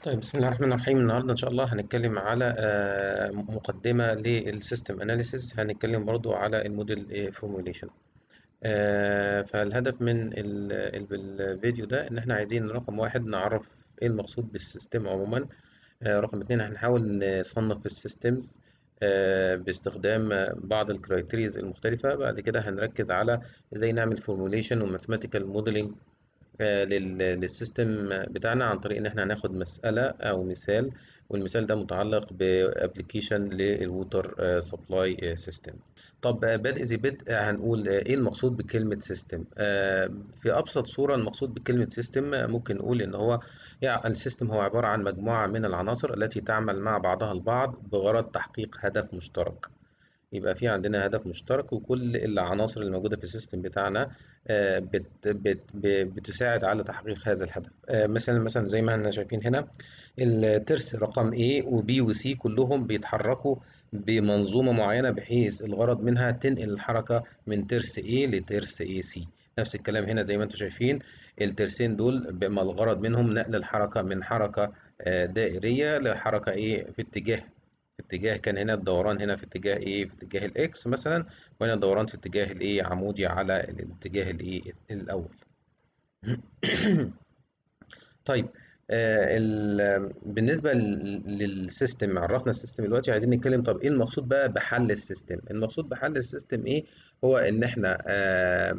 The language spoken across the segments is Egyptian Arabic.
طيب بسم الله الرحمن الرحيم النهارده ان شاء الله هنتكلم على آه، مقدمه للسيستم اناليسيس هنتكلم برضو على الموديل فورموليشن فالهدف من ال- ال- الفيديو ده ان احنا عايزين رقم واحد نعرف ايه المقصود بالسيستم عموما آه، رقم اتنين هنحاول نصنف السيستمز باستخدام آه، بعض الكرايتيريز المختلفة بعد كده هنركز على ازاي نعمل فورموليشن وماثيماتيكال موديلنج آه، لل- للسيستم بتاعنا عن طريق ان احنا هناخد مسألة او مثال والمثال ده متعلق بابلكيشن للووتر سبلاي سيستم طب آه، بدء ذي بدء آه، هنقول آه، ايه المقصود بكلمة سيستم في ابسط صورة المقصود بكلمة سيستم ممكن نقول ان هو يعني السيستم هو عبارة عن مجموعة من العناصر التي تعمل مع بعضها البعض بغرض تحقيق هدف مشترك يبقى في عندنا هدف مشترك وكل العناصر اللي موجودة في السيستم بتاعنا آه، بت بت ب- بتساعد على تحقيق هذا الهدف آه، مثلا مثلا زي ما احنا شايفين هنا الترس رقم A و B و C كلهم بيتحركوا بمنظومة معينة بحيث الغرض منها تنقل الحركة من ترس A لترس AC نفس الكلام هنا زي ما انتم شايفين الترسين دول بما الغرض منهم نقل الحركة من حركة آه، دائرية لحركة ايه في اتجاه في اتجاه كان هنا الدوران هنا في اتجاه ايه في اتجاه الاكس مثلا وهنا الدوران في اتجاه الايه عمودي على الاتجاه الايه الاول طيب آه ال- بالنسبة لل- للسيستم عرفنا السيستم دلوقتي عايزين نتكلم طب ايه المقصود بقى بحل السيستم المقصود بحل السيستم ايه هو ان احنا آه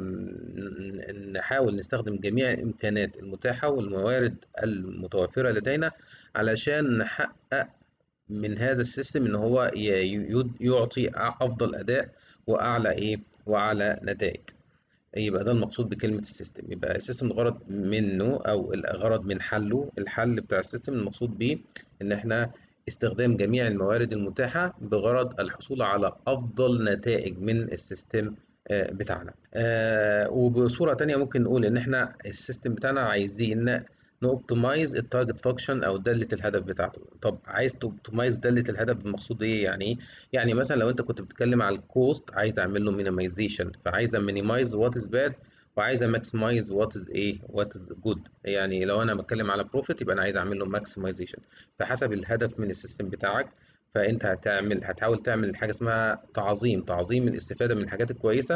ن- نحاول نستخدم جميع الامكانات المتاحة والموارد المتوفرة لدينا علشان نحقق من هذا السيستم ان هو ي- ي- يعطي افضل اداء واعلى ايه واعلى نتائج يبقى ده المقصود بكلمة السيستم يبقى السيستم الغرض منه أو الغرض من حله الحل بتاع السيستم المقصود بيه إن إحنا استخدام جميع الموارد المتاحة بغرض الحصول على أفضل نتائج من السيستم آه، بتاعنا آه، وبصورة تانية ممكن نقول إن إحنا السيستم بتاعنا عايزين نوبتمايز التارجت فانكشن او داله الهدف بتاعته طب عايز توبتمايز داله الهدف المقصود ايه يعني ايه يعني مثلا لو انت كنت بتتكلم على الكوست عايز اعمل له مينيمايزيشن فعايز مينيمايز وات از باد وعايز ماكسمايز وات از ايه وات از جود يعني لو انا بتكلم على بروفيت يبقى انا عايز اعمل له ماكسمايزيشن فحسب الهدف من السيستم بتاعك فانت هتعمل هتحاول تعمل حاجه اسمها تعظيم تعظيم الاستفاده من الحاجات الكويسه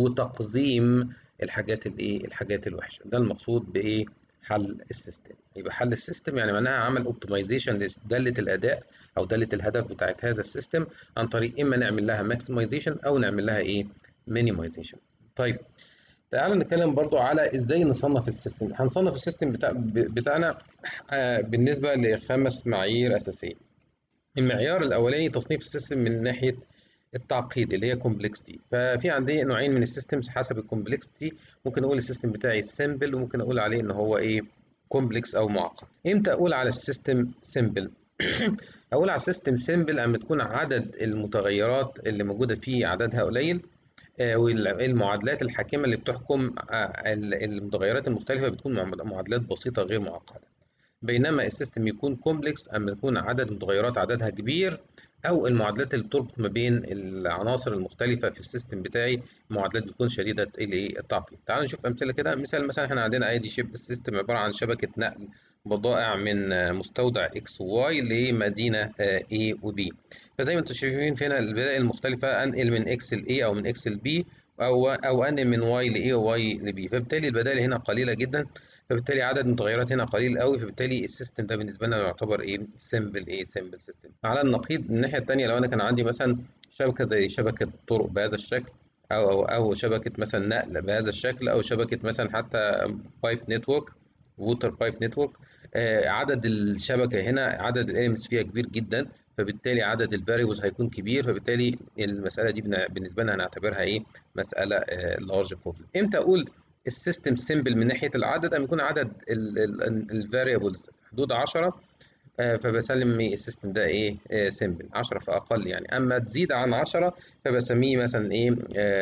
وتقزيم الحاجات الايه الحاجات الوحشه ده المقصود بايه حل السيستم يبقى حل السيستم يعني معناها عمل اوبتمايزيشن لداله الاداء او داله الهدف بتاعت هذا السيستم عن طريق اما نعمل لها ماكسمايزيشن او نعمل لها ايه مينيمايزيشن طيب تعالوا نتكلم برضو على ازاي نصنف السيستم هنصنف السيستم بتاع بتاعنا آه، بالنسبه لخمس معايير اساسيه المعيار الاولاني تصنيف السيستم من ناحيه التعقيد اللي هي كومبلكسيتي ففي عندي نوعين من السيستمز حسب الكومبلكسيتي ممكن اقول السيستم بتاعي سيمبل وممكن اقول عليه ان هو ايه كومبلكس او معقد امتى اقول على السيستم سيمبل اقول على السيستم سيمبل اما تكون عدد المتغيرات اللي موجوده فيه عددها قليل آه، والمعادلات الحاكمه اللي بتحكم آه، ال- المتغيرات المختلفه بتكون معد- معادلات بسيطه غير معقده بينما السيستم يكون كومبلكس اما يكون عدد المتغيرات عددها كبير او المعادلات اللي بتربط ما بين العناصر المختلفه في السيستم بتاعي معادلات بتكون شديده الايه التعقيد تعالوا نشوف امثله كده مثال مثلا احنا عندنا ادي شيب السيستم عباره عن شبكه نقل بضائع من آه، مستودع اكس وواي لمدينه آه، A و B فزي ما انتم شايفين في هنا البدائل المختلفه انقل من اكس ل A او من اكس ل B او او انقل من واي ل A وواي ل B فبالتالي البدائل هنا قليله جدا فبالتالي عدد المتغيرات هنا قليل قوي فبالتالي السيستم ده بالنسبه لنا يعتبر ايه سيمبل ايه سيمبل سيستم على النقيض الناحيه الثانيه لو انا كان عندي مثلا شبكه زي شبكه طرق بهذا الشكل او او او شبكه مثلا نقل بهذا الشكل او شبكه مثلا حتى بايب نتورك ووتر بايب نتورك عدد الشبكه هنا عدد الاليمنتس فيها كبير جدا فبالتالي عدد الفاريبلز هيكون كبير فبالتالي المساله دي بن- بالنسبه لنا هنعتبرها ايه مساله لارج بروبلم امتى اقول السيستم سيمبل من ناحيه العدد اما يكون عدد الفاريبلز في حدود 10 آه، فبسلم السيستم ده ايه سيمبل 10 فاقل يعني اما تزيد عن 10 فبسميه مثلا ايه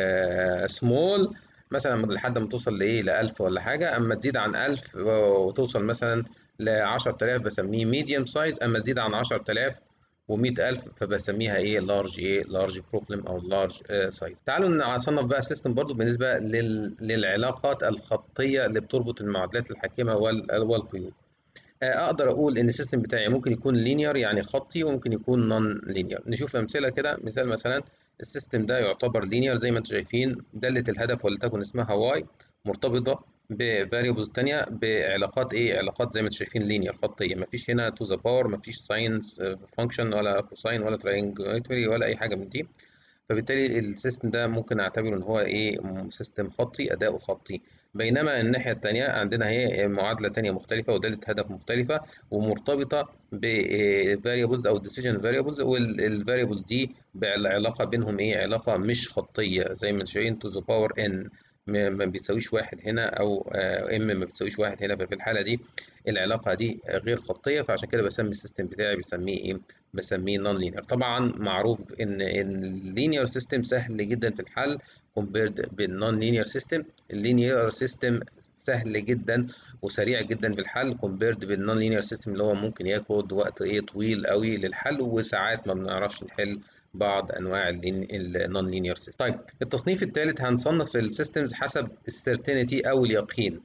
سمول مثلا لحد ما توصل لايه ل 1000 ولا حاجه اما تزيد عن 1000 وتوصل مثلا ل 10000 بسميه ميديوم سايز اما تزيد عن 10000 و100000 فبسميها ايه لارج ايه لارج بروبلم او لارج سايز تعالوا نصنف بقى السيستم برضو بالنسبه لل... للعلاقات الخطيه اللي بتربط المعادلات الحاكمه وال... والقيود اقدر اقول ان السيستم بتاعي ممكن يكون لينير يعني خطي وممكن يكون نون لينير نشوف امثله كده مثال مثلا السيستم ده يعتبر لينير زي ما انتم شايفين داله الهدف ولتكن اسمها واي مرتبطه بفاريبلز تانية بعلاقات ايه علاقات زي ما انتم شايفين لينير خطيه مفيش هنا تو ذا باور مفيش ساينز فانكشن ولا كوساين ولا تراينجوليتري ولا اي حاجه من دي فبالتالي السيستم ده ممكن اعتبره ان هو ايه سيستم خطي اداؤه خطي بينما الناحية التانية عندنا هي معادلة تانية مختلفة ودالة هدف مختلفة ومرتبطة ب variables أو decision variables والفاريبلز دي بالعلاقة بينهم إيه علاقة مش خطية زي ما شايفين to the power n ما بيساويش واحد هنا أو m ما بيساويش واحد هنا ففي الحالة دي العلاقة دي غير خطية فعشان كده بسمي السيستم بتاعي بسميه إيه بسميه نون لينير طبعا معروف إن اللينير سيستم سهل جدا في الحل compared بالنون لينير سيستم اللينير سيستم سهل جدا وسريع جدا في الحل compared بالنون لينير سيستم اللي هو ممكن ياخد وقت ايه طويل قوي للحل وساعات ما بنعرفش نحل بعض انواع النون لينير سيستم طيب التصنيف الثالث هنصنف السيستمز حسب السيرتينتي او اليقين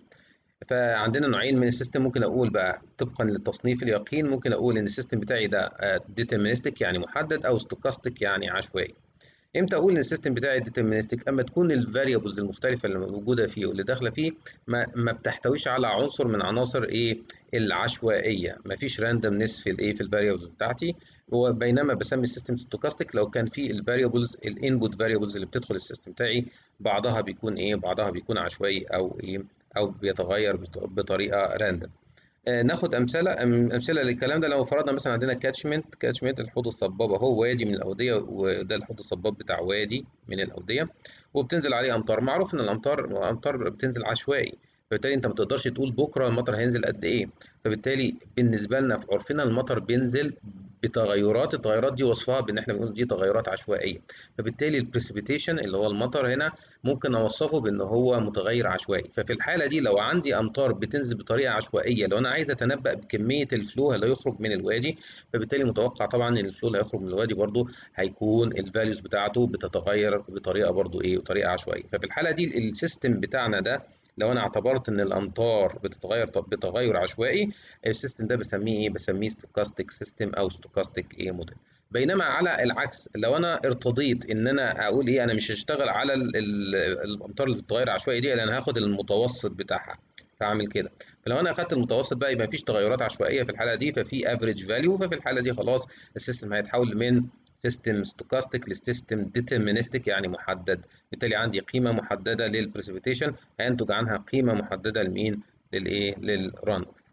فعندنا نوعين من السيستم ممكن اقول بقى طبقا للتصنيف اليقين ممكن اقول ان السيستم بتاعي ده ديترمينستيك يعني محدد او ستوكاستيك يعني عشوائي امتى اقول ان السيستم بتاعي ديترمينستيك اما تكون الفاريبلز المختلفه اللي موجوده فيه واللي داخله فيه ما, ما بتحتويش على عنصر من عناصر ايه العشوائيه ما فيش راندومنس في الايه في الفاريبلز بتاعتي وبينما بسمي السيستم ستوكاستيك لو كان في الفاريبلز الانبوت فاريبلز اللي بتدخل السيستم بتاعي بعضها بيكون ايه بعضها بيكون عشوائي او ايه او بيتغير بطريقه راندوم ناخد امثله امثله للكلام ده لو فرضنا مثلا عندنا كاتشمنت كاتشمنت الحوض الصبابه هو وادي من الاوديه وده الحوض الصباب بتاع وادي من الاوديه وبتنزل عليه امطار معروف ان الامطار امطار بتنزل عشوائي فبالتالي انت ما تقدرش تقول بكره المطر هينزل قد ايه فبالتالي بالنسبه لنا في عرفنا المطر بينزل بتغيرات التغيرات دي وصفها بان احنا بنقول دي تغيرات عشوائيه فبالتالي البريسبيتيشن اللي هو المطر هنا ممكن اوصفه بان هو متغير عشوائي ففي الحاله دي لو عندي امطار بتنزل بطريقه عشوائيه لو انا عايز اتنبأ بكميه الفلو اللي هيخرج من الوادي فبالتالي متوقع طبعا ان الفلو اللي هيخرج من الوادي برضو هيكون الفاليوز بتاعته بتتغير بطريقه برضو ايه بطريقه عشوائيه ففي الحاله دي السيستم بتاعنا ده لو انا اعتبرت ان الامطار بتتغير بتغير عشوائي السيستم ده بسميه ايه بسميه ستوكاستيك سيستم او ستوكاستيك ايه موديل بينما على العكس لو انا ارتضيت ان انا اقول ايه انا مش هشتغل على ال ال الامطار اللي بتتغير عشوائي دي انا هاخد المتوسط بتاعها فاعمل كده فلو انا اخدت المتوسط بقى يبقى مفيش تغيرات عشوائيه في الحاله دي ففي افريج فاليو ففي الحاله دي خلاص السيستم هيتحول من سيستم ستوكاستيك لسيستم ديترمينستيك يعني محدد بالتالي عندي قيمه محدده للبريسبيتيشن هينتج عنها قيمه محدده لمين للايه للران اوف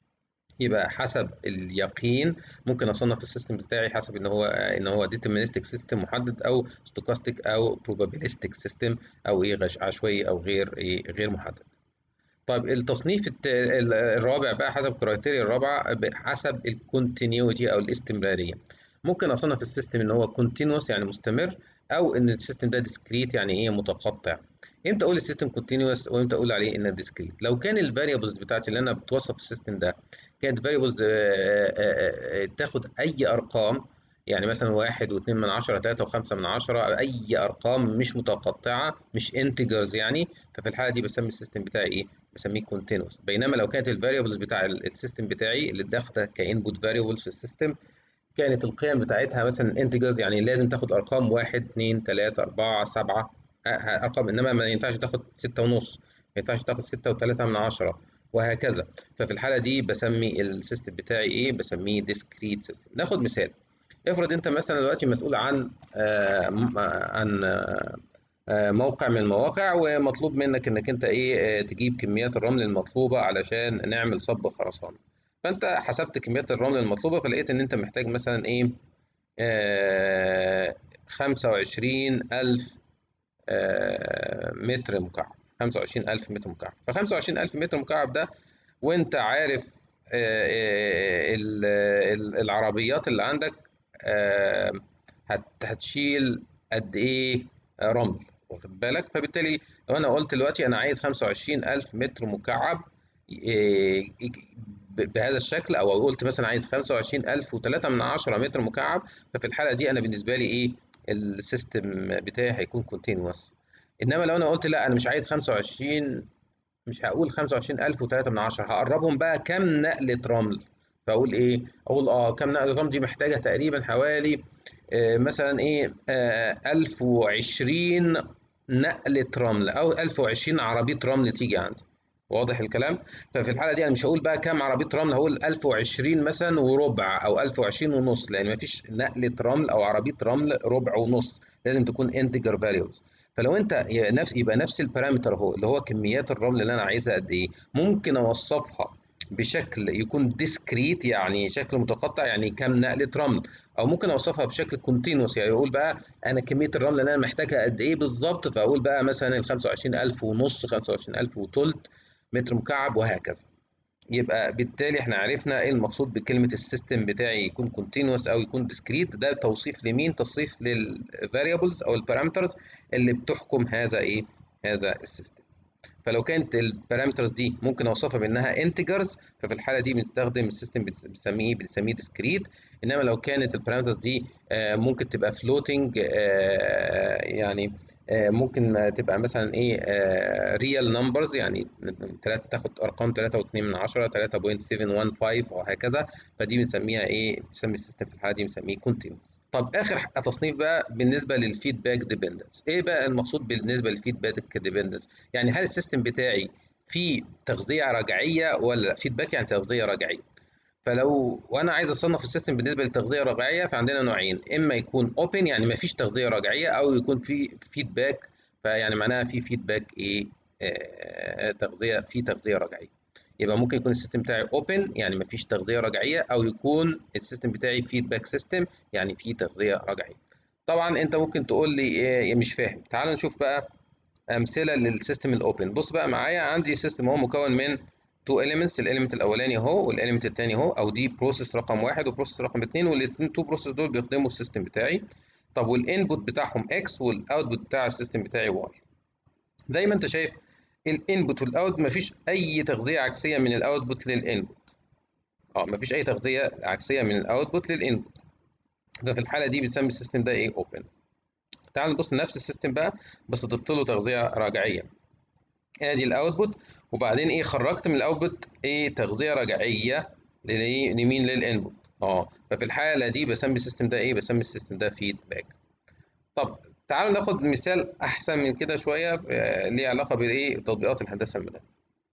يبقى حسب اليقين ممكن اصنف السيستم بتاعي حسب ان هو ان هو ديترمينستيك سيستم محدد او ستوكاستيك او بروبابيلستيك سيستم او ايه عشوائي او غير ايه غير محدد طيب التصنيف الرابع بقى حسب الكرايتيريا الرابعه حسب الكونتينيوتي او الاستمراريه ممكن اصنف السيستم ان هو كونتينوس يعني مستمر او ان السيستم ده ديسكريت يعني ايه متقطع امتى اقول السيستم كونتينوس وامتى اقول عليه انه ديسكريت لو كان الفاريبلز بتاعتي اللي انا بتوصف السيستم ده كانت فاريبلز تاخد اي ارقام يعني مثلا واحد واثنين من عشرة تلاتة وخمسة من عشرة أي أرقام مش متقطعة مش انتجرز يعني ففي الحالة دي بسمي السيستم بتاعي إيه؟ بسميه كونتينوس بينما لو كانت الفاريبلز بتاع السيستم بتاعي اللي داخلة كانبوت فاريبلز في السيستم كانت القيم بتاعتها مثلا انتجرز يعني لازم تاخد ارقام 1 2 3 4 7 ارقام انما ما ينفعش تاخد 6 ونص ما ينفعش تاخد 6 و3 من 10 وهكذا ففي الحاله دي بسمي السيستم بتاعي ايه بسميه ديسكريت سيستم ناخد مثال افرض انت مثلا دلوقتي مسؤول عن آه عن آه موقع من المواقع ومطلوب منك انك انت ايه تجيب كميات الرمل المطلوبه علشان نعمل صب خرسانه فانت حسبت كميات الرمل المطلوبه فلقيت ان انت محتاج مثلا ايه آه 25000 آه متر مكعب 25000 متر مكعب ف 25000 متر مكعب ده وانت عارف آه العربيات اللي عندك هتشيل قد ايه رمل واخد بالك فبالتالي لو انا قلت دلوقتي انا عايز 25000 متر مكعب بهذا الشكل او قلت مثلا عايز 25003 من 10 متر مكعب ففي الحاله دي انا بالنسبه لي ايه السيستم بتاعي هيكون كونتينوس انما لو انا قلت لا انا مش عايز 25 مش هقول 25000 و3 من عشرة هقربهم بقى كام نقلة رمل فاقول ايه اقول اه كام نقلة رمل دي محتاجة تقريبا حوالي آه مثلا ايه آه 1020 نقلة رمل او 1020 عربية رمل تيجي عندي واضح الكلام ففي الحاله دي انا مش هقول بقى كام عربيه رمل هقول 1020 مثلا وربع او 1020 ونص لان مفيش نقله رمل او عربيه رمل ربع ونص لازم تكون انتجر فاليوز فلو انت نفس يبقى نفس البارامتر اهو اللي هو كميات الرمل اللي انا عايزها قد ايه ممكن اوصفها بشكل يكون ديسكريت يعني شكل متقطع يعني كام نقله رمل او ممكن اوصفها بشكل كونتينوس يعني اقول بقى انا كميه الرمل اللي انا محتاجها قد ايه بالظبط فاقول بقى مثلا ال 25000 ونص 25000 وثلث متر مكعب وهكذا يبقى بالتالي احنا عرفنا ايه المقصود بكلمه السيستم بتاعي يكون كونتينوس او يكون ديسكريت ده توصيف لمين توصيف للفاريبلز او البارامترز اللي بتحكم هذا ايه هذا السيستم فلو كانت البارامترز دي ممكن اوصفها بانها انتجرز ففي الحاله دي بنستخدم السيستم بنسميه بنسميه ديسكريت انما لو كانت البارامترز دي ممكن تبقى فلوتنج يعني ممكن تبقى مثلا ايه ريال نمبرز يعني تاخد ارقام 3.2 من 10 3.715 وهكذا فدي بنسميها ايه بنسمي السيستم في الحاله دي بنسميه كونتينوس طب اخر تصنيف بقى بالنسبه للفيدباك ديبندنس ايه بقى المقصود بالنسبه للفيدباك ديبندنس يعني هل السيستم بتاعي فيه تغذيه رجعيه ولا فيدباك يعني تغذيه رجعيه فلو وانا عايز اصنف السيستم بالنسبه للتغذيه الرجعيه فعندنا نوعين اما يكون اوبن يعني ما فيش تغذيه رجعيه او يكون في فيدباك فيعني معناها في فيدباك ايه آه تغذيه في تغذيه رجعيه يبقى ممكن يكون السيستم بتاعي اوبن يعني ما فيش تغذيه رجعيه او يكون السيستم بتاعي فيدباك سيستم يعني في تغذيه رجعيه طبعا انت ممكن تقول لي إيه مش فاهم تعال نشوف بقى امثله للسيستم الاوبن بص بقى معايا عندي سيستم هو مكون من تو elements الاليمنت الاولاني اهو والاليمنت الثاني اهو او دي بروسيس رقم واحد وبروسيس رقم اثنين والاثنين تو بروسيس دول بيخدموا السيستم بتاعي طب والانبوت بتاعهم اكس والاوتبوت بتاع السيستم بتاعي واي زي ما انت شايف الانبوت والاوت مفيش اي تغذيه عكسيه من الاوتبوت للانبوت اه مفيش اي تغذيه عكسيه من الاوتبوت للانبوت ففي الحاله دي بنسمي السيستم ده ايه اوبن تعال نبص لنفس السيستم بقى بس ضفت له تغذيه رجعيه ادي الاوتبوت وبعدين ايه خرجت من الاوتبوت ايه تغذيه رجعيه لمين للانبوت اه ففي الحاله دي بسمي السيستم ده ايه بسمي السيستم ده فيدباك طب تعالوا ناخد مثال احسن من كده شويه آه ليه علاقه بايه تطبيقات الهندسه المدنيه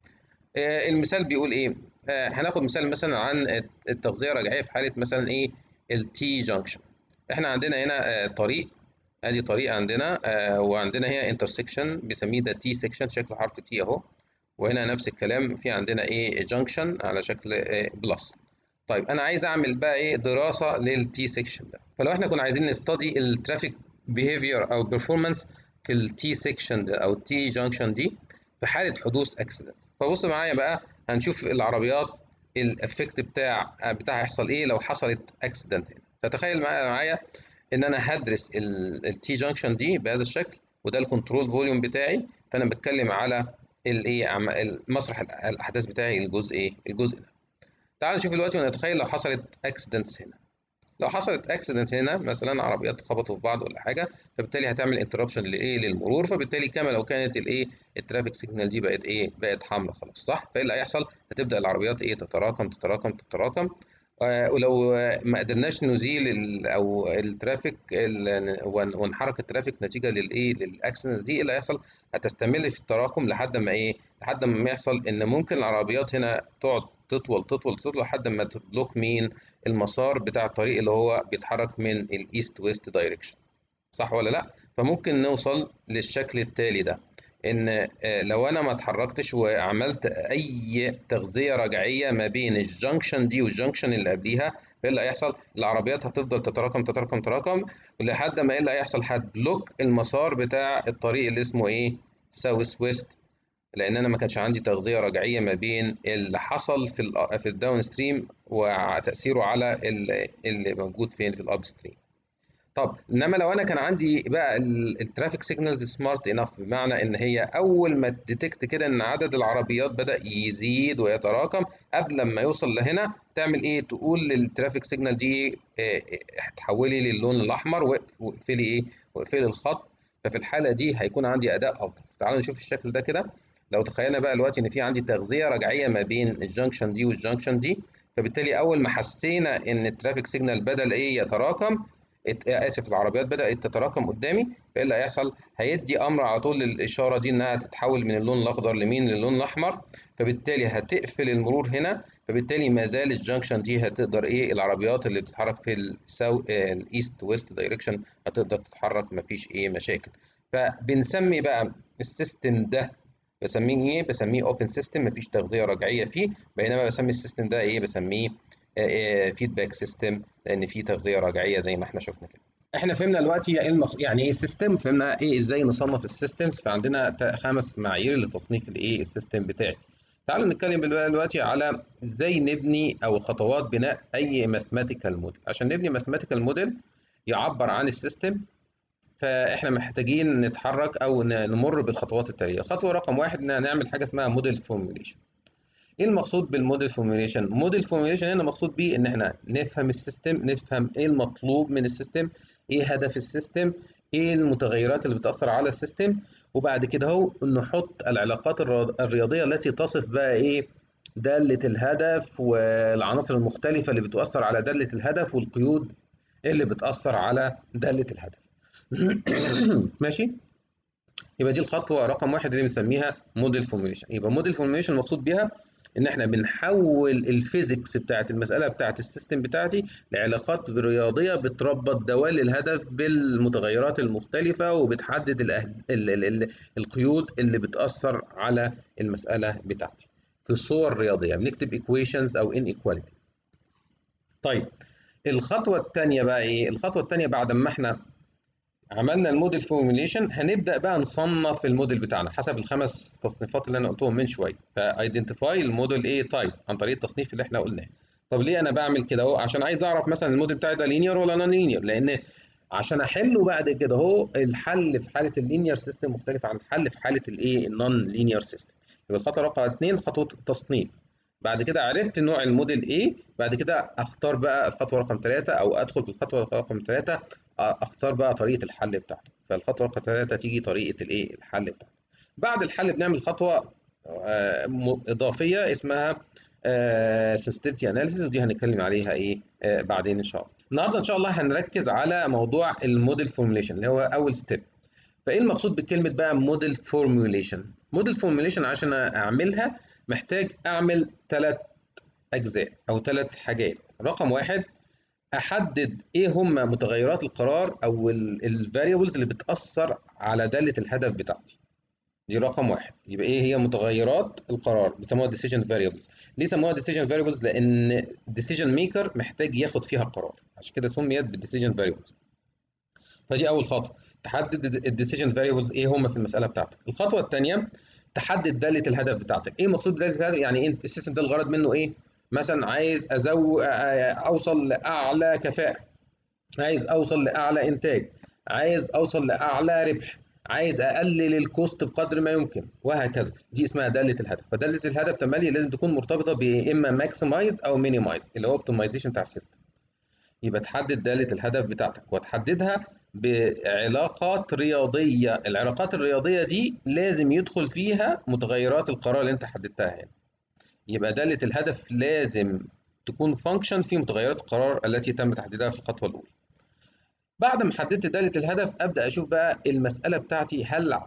آه المثال بيقول ايه آه هناخد مثال مثلا عن التغذيه الرجعيه في حاله مثلا ايه التي جانكشن احنا عندنا هنا آه طريق ادي طريق عندنا آه وعندنا هنا انترسكشن بنسميه ده تي سيكشن شكل حرف تي اهو وهنا نفس الكلام في عندنا ايه جانكشن على شكل إيه بلس طيب انا عايز اعمل بقى ايه دراسه للتي سيكشن ده فلو احنا كنا عايزين نستدي الترافيك بيهيفير او بيرفورمانس في التي سيكشن ده او التي جانكشن دي في حاله حدوث اكسيدنت فبص معايا بقى هنشوف العربيات الافكت بتاع بتاعها هيحصل ايه لو حصلت اكسيدنت هنا فتخيل معايا معايا ان انا هدرس التي جانكشن دي بهذا الشكل وده الكنترول فوليوم بتاعي فانا بتكلم على الايه مسرح الاحداث بتاعي الجزء ايه الجزء ده تعال نشوف دلوقتي ونتخيل لو حصلت اكسيدنتس هنا لو حصلت اكسيدنت هنا مثلا عربيات خبطوا في بعض ولا حاجه فبالتالي هتعمل انتربشن لايه للمرور فبالتالي كما لو كانت الايه الترافيك سيجنال دي بقت ايه بقت حمراء خلاص صح فايه اللي هيحصل هتبدا العربيات ايه تتراكم تتراكم تتراكم آه ولو ما قدرناش نزيل او الترافيك ونحرك الترافيك نتيجه للايه للاكسيدنت دي اللي هيحصل هتستمر في التراكم لحد ما ايه لحد ما يحصل ان ممكن العربيات هنا تقعد تطول تطول تطول لحد ما تبلوك مين المسار بتاع الطريق اللي هو بيتحرك من الايست ويست دايركشن صح ولا لا فممكن نوصل للشكل التالي ده ان لو انا ما اتحركتش وعملت اي تغذيه رجعيه ما بين الجنكشن دي والجنكشن اللي قبليها ايه اللي هيحصل العربيات هتفضل تتراكم تتراكم تتراكم لحد ما ايه اللي هيحصل هتبلوك المسار بتاع الطريق اللي اسمه ايه ساوث ويست لان انا ما كانش عندي تغذيه رجعيه ما بين اللي حصل في ال في الداون ستريم وتاثيره على اللي موجود فين في الاب ستريم طب انما لو انا كان عندي بقى الترافيك سيجنالز سمارت انف بمعنى ان هي اول ما تديتكت كده ان عدد العربيات بدا يزيد ويتراكم قبل ما يوصل لهنا تعمل ايه تقول للترافيك سيجنال دي تحولي للون الاحمر واقفلي ايه واقفلي الخط ففي الحاله دي هيكون عندي اداء افضل تعالوا نشوف الشكل ده كده لو تخيلنا بقى دلوقتي ان في عندي تغذيه رجعيه ما بين الجنكشن دي والجنكشن دي فبالتالي اول ما حسينا ان الترافيك سيجنال بدل ايه يتراكم ات- اسف العربيات بدات تتراكم قدامي فايه اللي هيحصل هيدي امر على طول للاشاره دي انها تتحول من اللون الاخضر لمين للون الاحمر فبالتالي هتقفل المرور هنا فبالتالي ما زال الجنكشن دي هتقدر ايه العربيات اللي بتتحرك في السو الايست ويست دايركشن هتقدر تتحرك مفيش ايه مشاكل فبنسمي بقى السيستم ده بسميه ايه بسميه اوبن سيستم مفيش تغذيه رجعيه فيه بينما بسمي السيستم ده ايه بسميه فيدباك سيستم لان فيه تغذيه رجعيه زي ما احنا شفنا كده احنا فهمنا دلوقتي ايه المخ... يعني ايه سيستم فهمنا ايه ازاي نصنف السيستمز فعندنا تا- خمس معايير لتصنيف الايه السيستم بتاعي تعالوا نتكلم بقى دلوقتي على ازاي نبني او خطوات بناء اي ماثيماتيكال موديل عشان نبني ماثيماتيكال موديل يعبر عن السيستم فاحنا محتاجين نتحرك او ن- نمر بالخطوات التاليه خطوه رقم واحد ان نعمل حاجه اسمها موديل فورميوليشن ايه المقصود بالموديل فورميوليشن موديل فورميوليشن هنا مقصود بيه ان احنا نفهم السيستم نفهم ايه المطلوب من السيستم ايه هدف السيستم ايه المتغيرات اللي بتاثر على السيستم وبعد كده هو نحط العلاقات الر- الرياضيه التي تصف بقى ايه داله الهدف والعناصر المختلفه اللي بتؤثر على داله الهدف والقيود اللي بتاثر على داله الهدف ماشي يبقى دي الخطوه رقم واحد اللي بنسميها موديل فورميوليشن يبقى موديل فورميوليشن المقصود بيها ان احنا بنحول الفيزيكس بتاعت المساله بتاعت السيستم بتاعتي لعلاقات رياضيه بتربط دوال الهدف بالمتغيرات المختلفه وبتحدد الأهد... ال... ال... ال... القيود اللي بتاثر على المساله بتاعتي في صور رياضيه بنكتب equations او inequalities طيب الخطوه الثانيه بقى ايه الخطوه الثانيه بعد ما احنا عملنا الموديل فورميوليشن هنبدا بقى نصنف الموديل بتاعنا حسب الخمس تصنيفات اللي انا قلتهم من شويه فايدنتيفاي الموديل ايه تايب عن طريق التصنيف اللي احنا قلناه طب ليه انا بعمل كده اهو عشان عايز اعرف مثلا الموديل بتاعي ده لينير ولا نون لينير لان عشان احله بعد كده اهو الحل في حاله اللينير سيستم مختلف عن الحل في حاله الايه النون لينير سيستم يبقى الخطوه رقم اثنين خطوه التصنيف بعد كده عرفت نوع الموديل ايه بعد كده اختار بقى الخطوه رقم ثلاثة او ادخل في الخطوه رقم ثلاثة اختار بقى طريقه الحل بتاعته فالخطوه رقم ثلاثة تيجي طريقه الايه الحل بتاعته بعد الحل بنعمل خطوه آه، م- اضافيه اسمها سنسيتيفيتي اناليسيس ودي هنتكلم عليها ايه آه، بعدين ان شاء الله النهارده ان شاء الله هنركز على موضوع الموديل فورميوليشن اللي هو اول ستيب فايه المقصود بكلمه بقى موديل فورميوليشن موديل فورميوليشن عشان اعملها محتاج اعمل ثلاث اجزاء او ثلاث حاجات رقم واحد احدد ايه هم متغيرات القرار او الفاريبلز اللي بتاثر على داله الهدف بتاعتي دي رقم واحد يبقى ايه هي متغيرات القرار بيسموها decision variables ليه سموها decision variables لان decision maker محتاج ياخد فيها قرار عشان كده سميت بالديسيجن variables فدي اول خطوه تحدد الديسيجن variables ايه هم في المساله بتاعتك الخطوه الثانيه تحدد داله الهدف بتاعتك ايه مقصود بداله الهدف يعني ايه السيستم ده الغرض منه ايه مثلا عايز ازو اوصل لاعلى كفاءه عايز اوصل لاعلى انتاج عايز اوصل لاعلى ربح عايز اقلل الكوست بقدر ما يمكن وهكذا دي اسمها داله الهدف فداله الهدف تملي لازم تكون مرتبطه باما ماكسمايز او مينيمايز اللي هو اوبتمايزيشن بتاع السيستم يبقى تحدد داله الهدف بتاعتك وتحددها بعلاقات رياضيه العلاقات الرياضيه دي لازم يدخل فيها متغيرات القرار اللي انت حددتها هنا يبقى داله الهدف لازم تكون فانكشن في متغيرات القرار التي تم تحديدها في الخطوه الاولى بعد ما حددت داله الهدف ابدا اشوف بقى المساله بتاعتي هل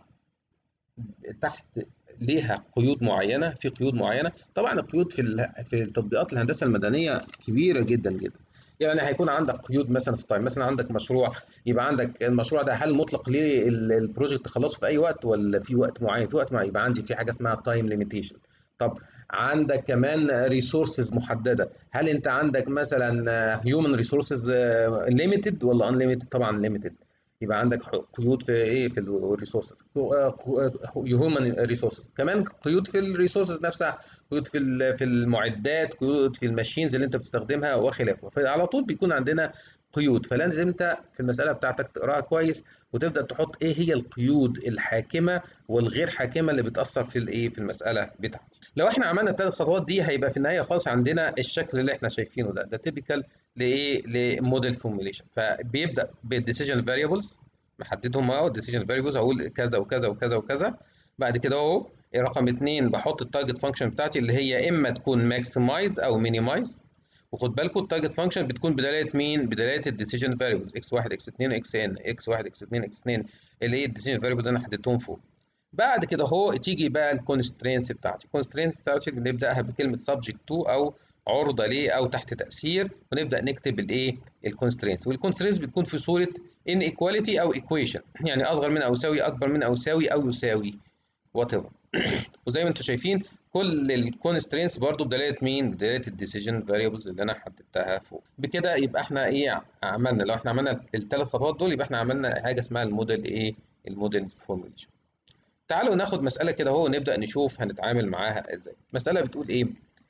تحت ليها قيود معينه في قيود معينه طبعا القيود في في تطبيقات الهندسه المدنيه كبيره جدا جدا يعني هيكون عندك قيود مثلا في التايم مثلا عندك مشروع يبقى عندك المشروع ده هل مطلق ليه البروجكت تخلصه في اي وقت ولا في وقت معين في وقت معين يبقى عندي في حاجه اسمها تايم ليميتيشن طب عندك كمان ريسورسز محدده هل انت عندك مثلا هيومن ريسورسز ليميتد ولا انليميتد طبعا ليميتد يبقى عندك قيود في ايه في الريسورسز هيومن ريسورسز كمان قيود في الريسورسز نفسها قيود في في المعدات قيود في الماشينز اللي انت بتستخدمها وخلافه فعلى طول بيكون عندنا قيود فلازم انت في المساله بتاعتك تقراها كويس وتبدا تحط ايه هي القيود الحاكمه والغير حاكمه اللي بتاثر في الايه في المساله بتاعتي لو احنا عملنا الثلاث خطوات دي هيبقى في النهايه خالص عندنا الشكل اللي احنا شايفينه ده ده تيبيكال لايه لموديل فورميوليشن فبيبدا بالديسيجن فاريبلز محددهم اهو الديسيجن فاريبلز هقول كذا وكذا وكذا وكذا بعد كده اهو رقم اتنين بحط التارجت فانكشن بتاعتي اللي هي اما تكون ماكسمايز او مينيمايز وخد بالكم التارجت فانكشن بتكون بدلاله مين؟ بدلاله الديسيجن فاريبلز اكس 1 اكس 2 اكس ان اكس 1 اكس 2 اكس 2 اللي هي الديسيجن فاريبلز اللي انا حددتهم فوق. بعد كده اهو تيجي بقى الكونسترينس بتاعتي، الكونسترينس بتاعتي بنبداها بكلمه سبجكت تو او عرضه ليه او تحت تاثير ونبدا نكتب الايه؟ الكونسترينس، والكونسترينس بتكون في صوره ان ايكواليتي او ايكويشن يعني اصغر من او يساوي اكبر من او يساوي او يساوي وات ايفر. وزي ما انتم شايفين كل الكونسترينس برضو بدلاله مين؟ بدلاله الديسيجن فاريبلز اللي انا حددتها فوق. بكده يبقى احنا ايه عملنا لو احنا عملنا الثلاث خطوات دول يبقى احنا عملنا حاجه اسمها الموديل ايه؟ الموديل فورميليشن. تعالوا ناخد مساله كده اهو نبدا نشوف هنتعامل معاها ازاي. مساله بتقول ايه؟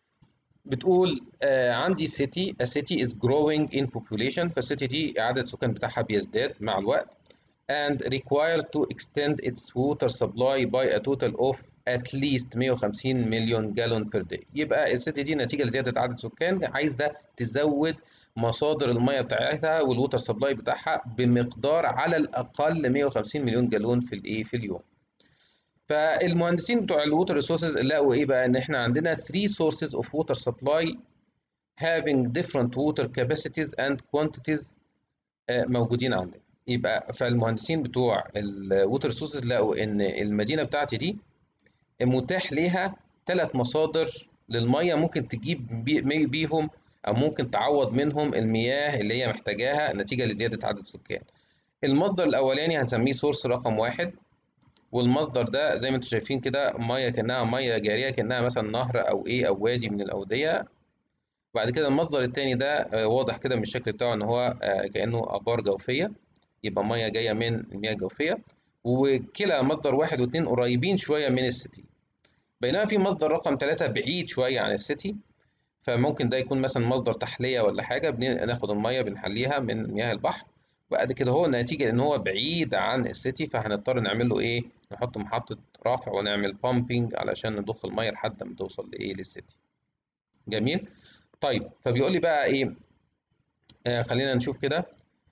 بتقول آه عندي city a city is growing in population فالسيتي دي عدد السكان بتاعها بيزداد مع الوقت and requires to extend its water supply by a total of at least 150 مليون جالون بير داي يبقى السيتي دي نتيجه لزياده عدد السكان عايزه تزود مصادر الميه بتاعتها والووتر سبلاي بتاعها بمقدار على الاقل 150 مليون جالون في الايه في اليوم فالمهندسين بتوع الووتر ريسورسز لقوا ايه بقى ان احنا عندنا 3 sources of water supply having different water capacities and quantities موجودين عندنا يبقى فالمهندسين بتوع الووتر ريسورسز لقوا ان المدينه بتاعتي دي متاح ليها ثلاث مصادر للميه ممكن تجيب بي بيهم او ممكن تعوض منهم المياه اللي هي محتاجاها نتيجه لزياده عدد السكان. المصدر الاولاني هنسميه سورس رقم واحد والمصدر ده زي ما انتم شايفين كده ميه كانها ميه جاريه كانها مثلا نهر او ايه او وادي من الاوديه بعد كده المصدر الثاني ده واضح كده من الشكل بتاعه ان هو كانه ابار جوفيه يبقى ميه جايه من المياه الجوفيه وكلا مصدر واحد واثنين قريبين شويه من السيتي بينما في مصدر رقم ثلاثة بعيد شويه عن السيتي فممكن ده يكون مثلا مصدر تحليه ولا حاجه بناخد الميه بنحليها من مياه البحر بعد كده هو نتيجه ان هو بعيد عن السيتي فهنضطر نعمل له ايه نحط محطه رافع ونعمل بامبنج علشان نضخ الميه لحد ما توصل لايه للسيتي جميل طيب فبيقول لي بقى ايه آه خلينا نشوف كده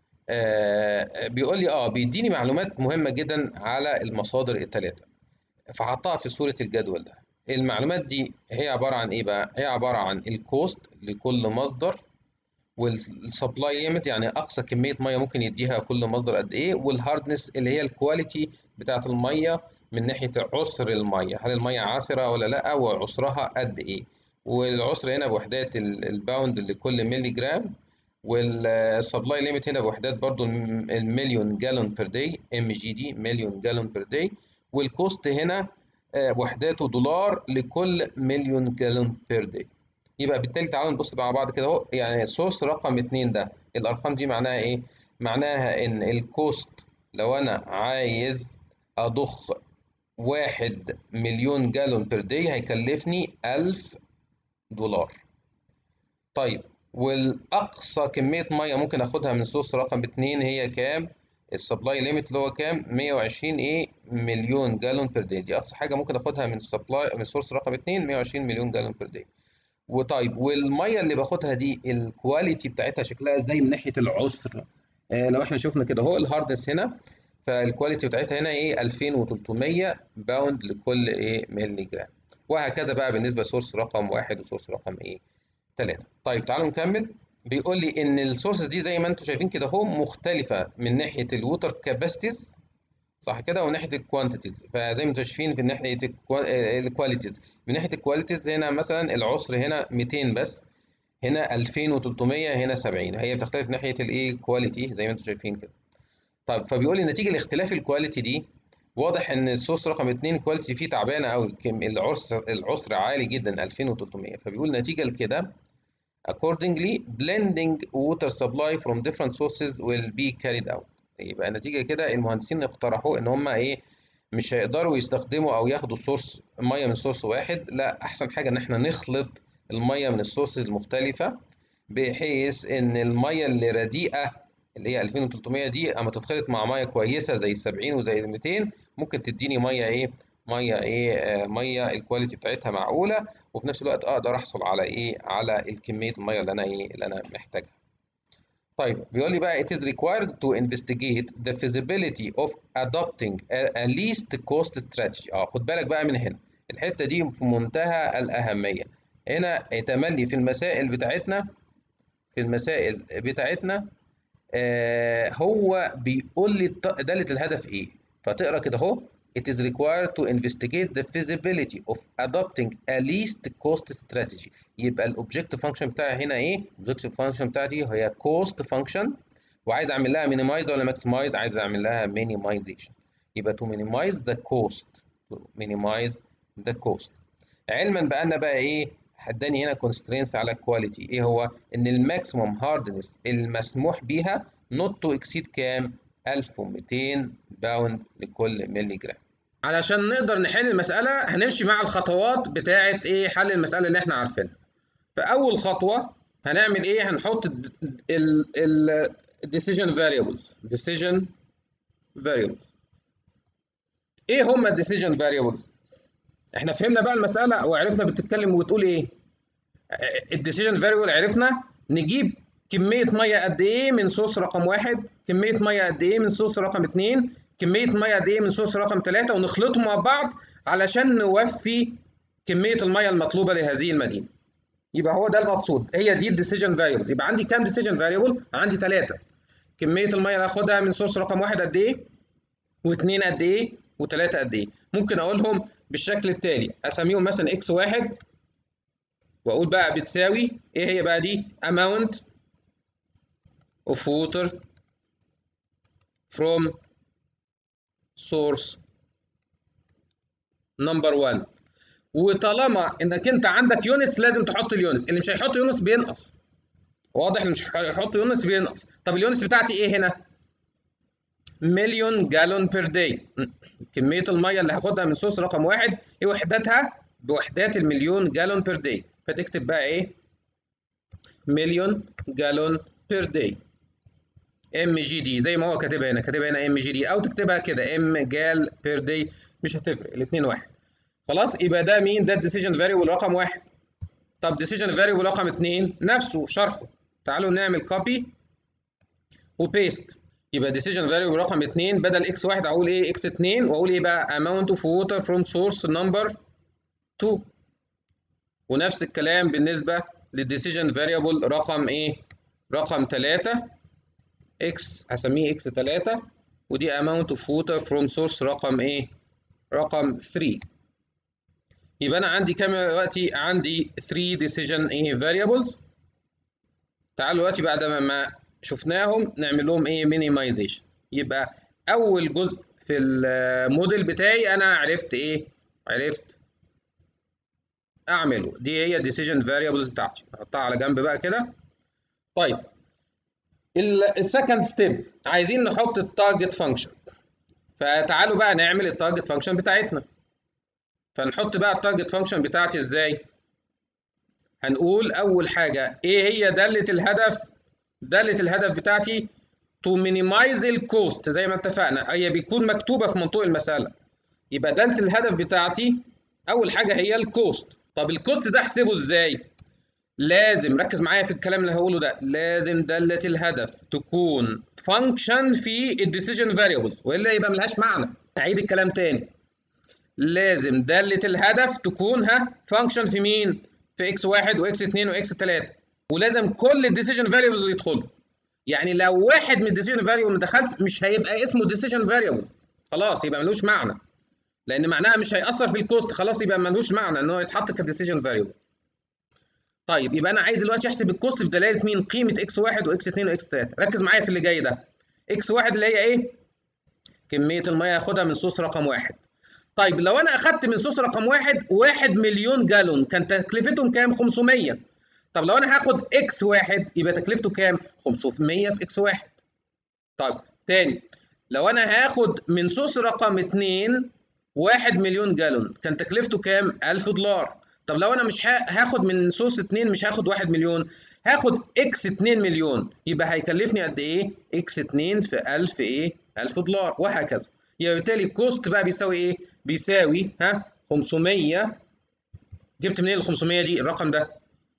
آه بيقول لي اه بيديني معلومات مهمه جدا على المصادر الثلاثه فحطها في صوره الجدول ده المعلومات دي هي عباره عن ايه بقى هي عباره عن الكوست لكل مصدر والسبلاي ليميت يعني اقصى كميه ميه ممكن يديها كل مصدر قد ايه والهاردنس اللي هي الكواليتي بتاعه الميه من ناحيه عسر الميه هل الميه عسره ولا لا وعسرها قد ايه والعسر هنا بوحدات الباوند لكل ملي جرام والسبلاي ليميت هنا بوحدات برضو المليون جالون بير داي ام جي دي مليون جالون بير داي والكوست هنا وحداته دولار لكل مليون جالون بير داي يبقى بالتالي تعالوا نبص مع بعض كده اهو يعني سورس رقم اتنين ده الارقام دي معناها ايه؟ معناها ان الكوست لو انا عايز اضخ واحد مليون جالون بير داي هيكلفني ألف دولار طيب والاقصى كميه ميه ممكن اخدها من سورس رقم اتنين هي كام؟ السبلاي ليميت اللي هو كام 120 ايه مليون جالون بير داي دي اقصى حاجه ممكن اخدها من السبلاي من سورس رقم 2 120 مليون جالون بير داي وطيب والميه اللي باخدها دي الكواليتي بتاعتها شكلها ازاي من ناحيه العسر آه لو احنا شفنا كده اهو الهاردنس هنا فالكواليتي بتاعتها هنا ايه 2300 باوند لكل ايه ملي جرام وهكذا بقى بالنسبه لسورس رقم واحد وسورس رقم ايه 3 طيب تعالوا نكمل بيقول لي ان السورسز دي زي ما انتم شايفين كده اهو مختلفه من ناحيه الووتر كاباسيتيز صح كده ومن ناحيه الكوانتيتيز فزي ما انتم شايفين في ناحيه الكواليتيز من ناحيه الكواليتيز هنا مثلا العسر هنا 200 بس هنا 2300 هنا 70 هي بتختلف من ناحيه الايه الكواليتي زي ما انتم شايفين كده طيب فبيقول لي نتيجه لاختلاف الكواليتي دي واضح ان السورس رقم 2 الكواليتي فيه تعبانه قوي العسر العسر عالي جدا 2300 فبيقول نتيجه لكده Accordingly, blending water supply from different sources will be carried out. يبقى نتيجة كده المهندسين اقترحوا إن هم إيه مش هيقدروا يستخدموا أو ياخدوا سورس مية من سورس واحد، لا أحسن حاجة إن إحنا نخلط المية من السورسز المختلفة بحيث إن المية اللي رديئة اللي هي 2300 دي أما تتخلط مع مية كويسة زي ال 70 وزي ال 200 ممكن تديني مية إيه ميه ايه آه ميه الكواليتي بتاعتها معقوله وفي نفس الوقت اقدر احصل على ايه على الكميه الميه اللي انا ايه اللي انا محتاجها طيب بيقول لي بقى it is required to investigate the feasibility of adopting a, a least cost strategy اه خد بالك بقى من هنا الحته دي في منتهى الاهميه هنا تملي في المسائل بتاعتنا في المسائل بتاعتنا آه هو بيقول لي داله الهدف ايه فتقرا كده اهو it is required to investigate the feasibility of adopting a least cost strategy يبقى الاوبجكت فانكشن بتاعي هنا ايه الاوبجكت فانكشن بتاعتي هي cost function وعايز اعمل لها minimize ولا maximize عايز اعمل لها minimization يبقى to minimize the cost to minimize the cost علما بان بقى ايه اداني هنا constraints على الكواليتي ايه هو ان الماكسيموم هاردنس المسموح بيها not to exceed كام 1200 باوند لكل ملي جرام علشان نقدر نحل المسألة هنمشي مع الخطوات بتاعة ايه حل المسألة اللي احنا عارفينها فأول خطوة هنعمل ايه هنحط ال ال decision variables decision variables ايه هما decision variables احنا فهمنا بقى المسألة وعرفنا بتتكلم وتقول ايه الديسيجن فاريبل عرفنا نجيب كمية مية قد ايه من صوص رقم واحد كمية مية قد ايه من صوص رقم اتنين كمية مية قد ايه من صوص رقم ثلاثة ونخلطهم مع بعض علشان نوفي كمية المية المطلوبة لهذه المدينة يبقى هو ده المقصود هي دي الديسيجن فاريبلز يبقى عندي كام ديسيجن فاريبل عندي ثلاثة كمية المية اللي هاخدها من صوص رقم واحد قد ايه واثنين قد ايه وثلاثة قد ايه ممكن اقولهم بالشكل التالي اسميهم مثلا اكس واحد واقول بقى بتساوي ايه هي بقى دي amount of water from source number 1 وطالما انك انت عندك يونتس لازم تحط اليونتس اللي مش هيحط يونتس بينقص واضح اللي مش هيحط يونتس بينقص طب اليونتس بتاعتي ايه هنا مليون جالون بير داي كميه الميه اللي هاخدها من سورس رقم واحد ايه وحداتها بوحدات المليون جالون بير داي فتكتب بقى ايه مليون جالون بير داي ام جي دي زي ما هو كاتبها هنا كاتبها هنا ام جي دي او تكتبها كده ام جال بير داي مش هتفرق الاثنين واحد خلاص يبقى ده مين ده الديسيجن فاريبل رقم واحد طب ديسيجن فاريبل رقم اثنين نفسه شرحه تعالوا نعمل كوبي وبيست يبقى ديسيجن فاريبل رقم اثنين بدل اكس واحد اقول ايه اكس اثنين واقول ايه بقى amount of water from source number 2 ونفس الكلام بالنسبه للديسيجن فاريبل رقم ايه رقم 3 اكس هسميه اكس 3 ودي amount of water from source رقم ايه رقم 3 يبقى انا عندي كام دلوقتي عندي 3 decision ايه variables تعالوا دلوقتي بعد ما شفناهم نعمل لهم ايه minimization يبقى اول جزء في الموديل بتاعي انا عرفت ايه عرفت اعمله دي هي decision variables بتاعتي احطها على جنب بقى كده طيب السكند ستيب عايزين نحط التارجت فانكشن فتعالوا بقى نعمل التارجت فانكشن بتاعتنا فنحط بقى التارجت فانكشن بتاعتي ازاي هنقول اول حاجه ايه هي داله الهدف داله الهدف بتاعتي to minimize الكوست زي ما اتفقنا هي بيكون مكتوبه في منطوق المساله يبقى داله الهدف بتاعتي اول حاجه هي الكوست طب الكوست ده احسبه ازاي لازم ركز معايا في الكلام اللي هقوله ده لازم داله الهدف تكون فانكشن في الديسيجن فاريبلز والا يبقى ملهاش معنى اعيد الكلام تاني لازم دالة الهدف تكون ها فانكشن في مين؟ في اكس واحد واكس اتنين واكس تلاتة ولازم كل الديسيجن فاريبلز يدخلوا يعني لو واحد من الديسيجن فاريبل ما دخلش مش هيبقى اسمه ديسيجن فاريبل خلاص يبقى ملوش معنى لان معناها مش هيأثر في الكوست خلاص يبقى ملوش معنى ان هو يتحط كديسيجن فاريبل طيب يبقى انا عايز دلوقتي احسب الكوست بدلاله مين؟ قيمه اكس واحد واكس اتنين واكس تلاته ركز معايا في اللي جاي ده اكس واحد اللي هي ايه؟ كميه الميه هاخدها من صوص رقم واحد طيب لو انا اخدت من صوص رقم واحد واحد مليون جالون كان تكلفتهم كام 500 طب لو انا هاخد اكس واحد يبقى تكلفته كام 500 في اكس واحد طيب تاني لو انا هاخد من صوص رقم اتنين واحد مليون جالون كان تكلفته كام 1000 دولار طب لو انا مش هاخد من صوص اتنين مش هاخد واحد مليون هاخد اكس اتنين مليون يبقى هيكلفني قد ايه اكس اتنين في 1000 ايه 1000 دولار وهكذا يبقى بالتالي الكوست بقى بيساوي ايه؟ بيساوي ها 500 جبت منين ال 500 دي الرقم ده؟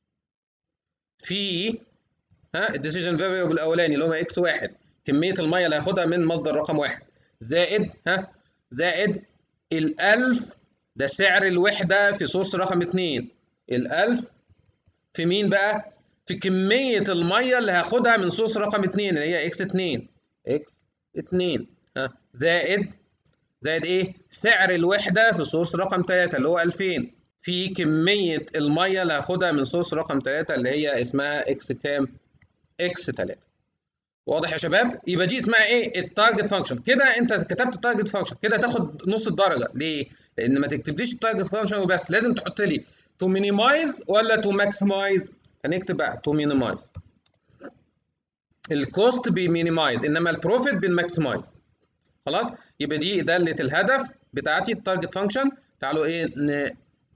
في ها الديسيجن فاريبل الاولاني اللي هو اكس واحد كميه الميه اللي هاخدها من مصدر رقم واحد زائد ها زائد ال 1000 ده سعر الوحدة في سورس رقم 2 ال1000 في مين بقى؟ في كمية المية اللي هاخدها من سورس رقم 2 اللي هي اكس 2 اكس 2 ها زائد زائد ايه؟ سعر الوحدة في سورس رقم 3 اللي هو 2000 في كمية المية اللي هاخدها من سورس رقم 3 اللي هي اسمها اكس كام؟ اكس 3 واضح يا شباب؟ يبقى دي اسمها ايه؟ التارجت فانكشن كده انت كتبت التارجت فانكشن كده تاخد نص الدرجة ليه؟ لأن ما تكتبليش التارجت فانكشن وبس لازم تحط لي تو مينيمايز ولا تو ماكسمايز؟ هنكتب بقى تو مينيمايز الكوست بيمينيمايز انما البروفيت بنماكسمايز خلاص يبقى دي داله الهدف بتاعتي التارجت فانكشن تعالوا ايه ن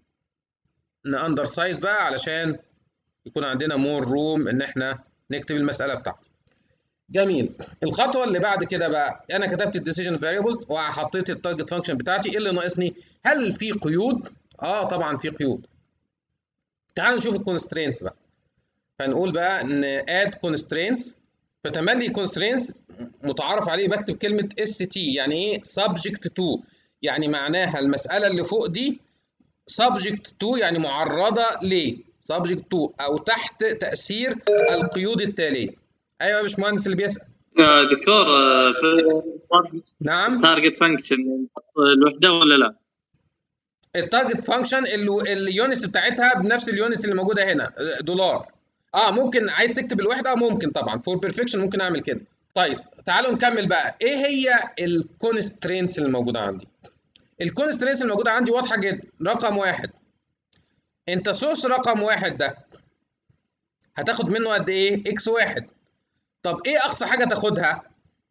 ناندر سايز بقى علشان يكون عندنا مور روم ان احنا نكتب المساله بتاعتي جميل الخطوه اللي بعد كده بقى انا كتبت الديسيجن فاريبلز وحطيت التارجت فانكشن بتاعتي ايه اللي ناقصني هل في قيود اه طبعا في قيود تعالوا نشوف الكونسترينتس بقى فنقول بقى ان اد كونسترينتس فتملي كونسترينتس متعارف عليه بكتب كلمه اس تي يعني ايه سبجكت تو يعني معناها المساله اللي فوق دي سبجكت تو يعني معرضه ل سبجكت تو او تحت تاثير القيود التاليه ايوه يا باشمهندس اللي بيسال آه، دكتور آه، في نعم تارجت فانكشن نحط الوحده ولا لا؟ التارجت فانكشن اليونتس بتاعتها بنفس اليونتس اللي موجوده هنا دولار اه ممكن عايز تكتب الوحده اه ممكن طبعا فور بيرفكشن ممكن اعمل كده طيب تعالوا نكمل بقى ايه هي الكونسترينتس اللي موجوده عندي الكونسترينتس اللي موجوده عندي واضحه جدا رقم واحد انت سورس رقم واحد ده هتاخد منه قد ايه اكس واحد طب ايه اقصى حاجه تاخدها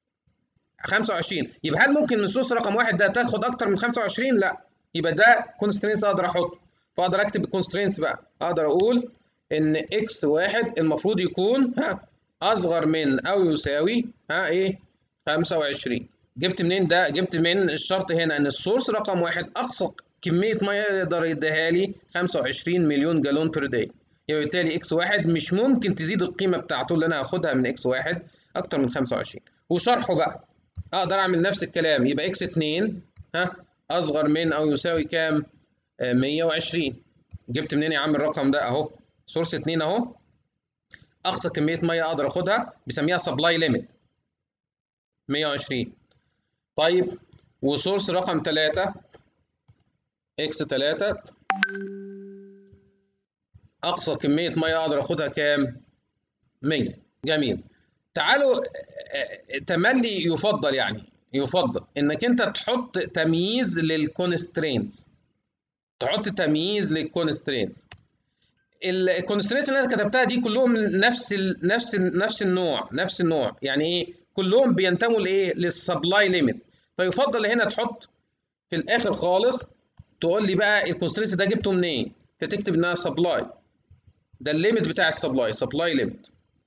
25 يبقى هل ممكن من سورس رقم واحد ده تاخد اكتر من 25 لا يبقى ده كونسترينتس اقدر احطه فاقدر اكتب الكونسترينتس بقى اقدر اقول ان اكس واحد المفروض يكون ها اصغر من او يساوي ها ايه 25 جبت منين ده جبت من الشرط هنا ان السورس رقم واحد اقصى كميه ميه يقدر يديها لي 25 مليون جالون بير داي يبقى بالتالي اكس واحد مش ممكن تزيد القيمه بتاعته اللي انا هاخدها من اكس واحد اكتر من 25 وشرحه بقى اقدر اعمل نفس الكلام يبقى اكس 2 ها اصغر من او يساوي كام 120 جبت منين يا عم الرقم ده اهو سورس 2 اهو اقصى كميه ميه اقدر اخدها بسميها سبلاي ليميت 120 طيب وسورس رقم 3 اكس 3 اقصى كميه ميه اقدر اخدها كام 100 جميل تعالوا تملي يفضل يعني يفضل انك انت تحط تمييز للكونسترينتس تحط تمييز للكونسترينتس الكونسترينتس اللي انا كتبتها دي كلهم نفس ال نفس ال نفس النوع نفس النوع يعني ايه كلهم بينتموا لايه للسبلاي ليميت فيفضل هنا تحط في الاخر خالص تقول لي بقى الكونسترينتس ده جبته منين فتكتب انها سبلاي ده الليميت بتاع السبلاي سبلاي ليميت